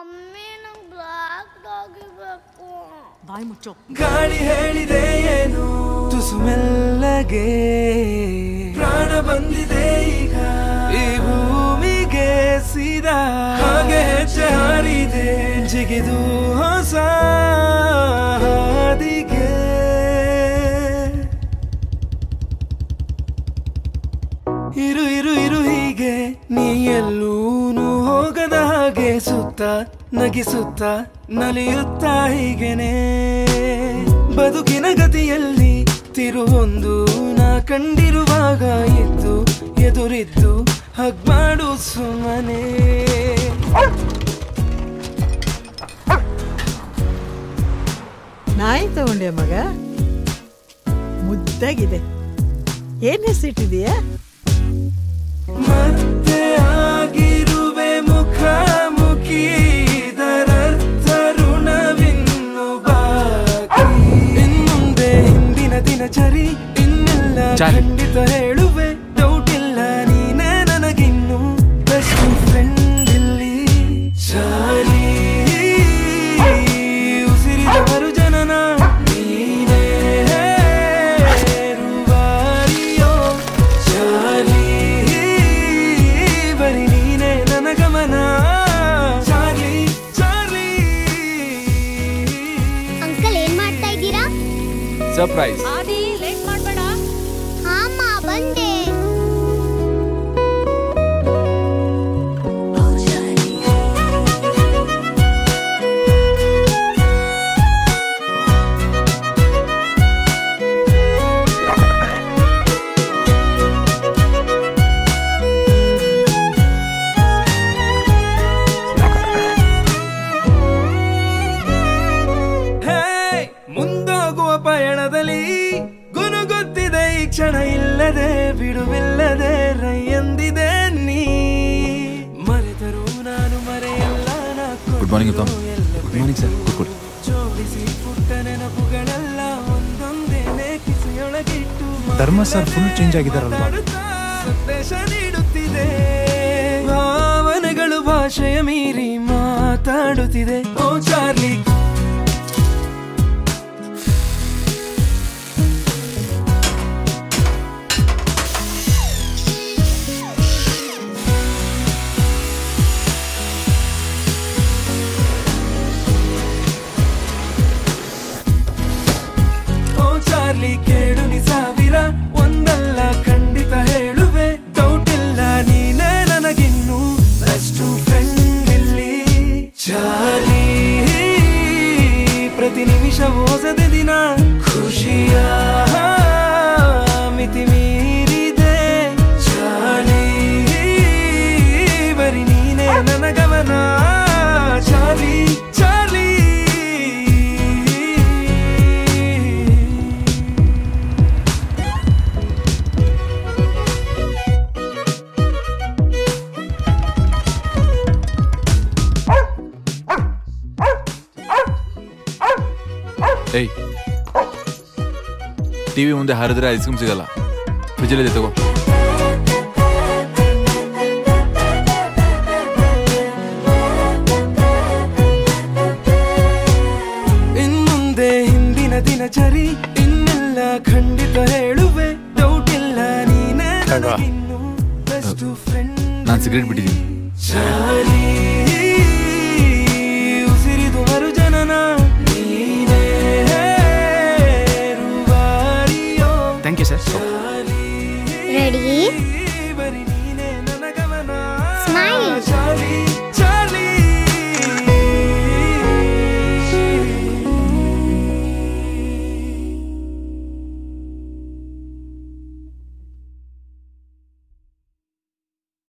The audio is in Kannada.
ಮಮ್ಮಿ ನಂಗೆ ಬ್ಲ್ಯಾಕ್ ಡಾಗ್ ಬೇಕು ಬಾಯಿ ಮುಚ್ಚೋ ಗಾಳಿ ಹೇಳಿದೆ ಏನು ತುಸು ಮೆಲ್ಲಗೆ ಪ್ರಾಣ ಬಂದಿದೆ ಈಗ ಈ ಭೂಮಿಗೆ ಸೀದಾ ಹಾಗೆ ಹೆಜ್ಜೆ ಹಾರಿದೆ ಜಿಗಿದು ಹೊಸ ಹಾದಿಗೆ ಇರು ಇರು ಇರು ಹೀಗೆ ನೀ ಎಲ್ಲೂನು ಹೋಗದ ಹಾಗೆ ಸುತ್ತ ನಗಿಸುತ್ತ ನಲಿಯುತ್ತ ಹೀಗೆನೆ ಬದುಕಿನ ಗತಿಯಲ್ಲಿ ತಿರುವೊಂದು ನಾ ಕಂಡಿರುವಾಗ ಎದ್ದು ಎದುರಿದ್ದು ಹಗ್ ಮಾಡು ಸುಮ್ಮನೆ ನಾಯಿ ತಗೊಂಡೆ ಮಗ ಮುದ್ದಾಗಿದೆ ಏನ್ ಹೆಸರಿಟ್ಟಿದೀಯಾ ಮತ್ತೆ ಆಗಿರುವೆ ಮುಖಾಮುಖಿ ಇದರರ್ಥ ಋಣವಿನ್ನು ಬಾಕಿ ಇನ್ಮುಂದೆ ಹಿಂದಿನ ದಿನಚರಿ ಇನ್ನೆಲ್ಲ ಖಂಡಿತ ಹೇಳುವೆ ಡೌಟ್ ಇಲ್ಲ ನೀನೇ ನನಗಿನ್ನು ಬೆಸ್ಟ್ ಫ್ರೆಂಡ್ ಇಲ್ಲಿ ಚಾಲಿ ಉಸಿರಿದವರು ಜನನ ನೀನೇ ರೂವಾರಿಯೋ ಚಾಲಿ ಬರಿ ನೀನೇ ನನ್ನ ಗಮನ ಚಾರ್ಲಿ ಚಾರ್ಲಿ ಅಂಕಲ್ ಏನ್ ಮಾಡ್ತಾ ಇದ್ದೀರಾ ಸರ್ಪ್ರೈಸ್ ಆದಿ ಲೇಟ್ ಮಾಡ್ಬೇಡ ಅಮ್ಮ ಬಂದೆ ಹೇ ಮುಂದೋಗುವ ಪಯಣದಲ್ಲಿ ಗುನುಗುತ್ತಿದೆ ಈ ಕ್ಷಣ ಇಲ್ಲದೆ ಬಿಡುವಿಲ್ಲದೆ ರೈ ಎಂದಿದೆ ನೀ ಮರೆತರು ನಾನು ಮರೆಯಲ್ಲ ನಾ ಗುಡ್ ಮಾರ್ನಿಂಗ್ ಉತ್ತಮ್ ಎಲ್ಲ ಗುಡ್ ಮಾರ್ನಿಂಗ್ ಸರ್ ಕೂತ್ಕೊಳ್ಳಿ ಜೋಡಿಸಿ ಪುಟ್ಟ ನೆನಪುಗಳೆಲ್ಲ ಒಂದೊಂದೇನೆ ಕಿಸೆಯೊಳಗಿಟ್ಟು ಧರ್ಮ ಸರ್ full change ಆಗಿದಾರಲ್ವಾ? ಮಾತಾಡುತ್ತಾ ಸಂದೇಶ ನೀಡುತ್ತಿದೆ ಭಾವನೆಗಳು ಭಾಷೆಯ ಮೀರಿ ಮಾತಾಡುತ್ತಿದೆ ಓ ಚಾರ್ಲಿ ಓ ಚಾರ್ಲಿ ಕೇಳು ನಿ ಸಾವಿರ ಒಂದಲ್ಲ ಖಂಡಿತ ಹೇಳುವೆ ಡೌಟ್ ಇಲ್ಲ ನೀನೇ ನನಗಿನ್ನು ಬೆಸ್ಟ್ ಫ್ರೆಂಡ್ ಇಲ್ಲಿ ಚಾರ್ಲಿ ಪ್ರತಿ ನಿಮಿಷ ಓಸದೆ ದಿನ ಖುಷಿಯ ಮಿತಿ ಮೀರಿದೆ ಚಾರ್ಲಿ ಬರಿ ನೀನೇ ನನ್ನ ಗಮನ ಚಾರ್ಲಿ ಚಾರ್ಲಿ ಏಯ್ ಟಿವಿ ಮುಂದೆ ಹಾರಿದ್ರೆ ಐಸ್ ಕ್ರೀಮ್ ಸಿಗಲ್ಲ ಫ್ರಿಜ್ಜಲ್ಲಿದೆ ತಗೋ ಇನ್ಮುಂದೆ ಹಿಂದಿನ ದಿನಚರಿ ಇನ್ನೆಲ್ಲ ಖಂಡಿತ ಹೇಳುವೆ ಡೌಟ್ ಇಲ್ಲ ನೀನೇ ಅಲ್ವಾ? ನನಗಿನ್ನು ಬೆಸ್ಟ್ ಫ್ರೆಂಡ್ ನಾನು ಸಿಗರೇಟ್ ಬಿಟ್ಟಿದ್ದೀನಿ ಚಾಲಿ ಉಸಿರಿದು ಮರು ಜನನ ನೀನೇ ರೂವಾರಿಯೋ thank you sir Charlie ready ಬರಿ ನೀನೇ ನನ್ನ ಗಮನ Smile. ಚಾಲಿ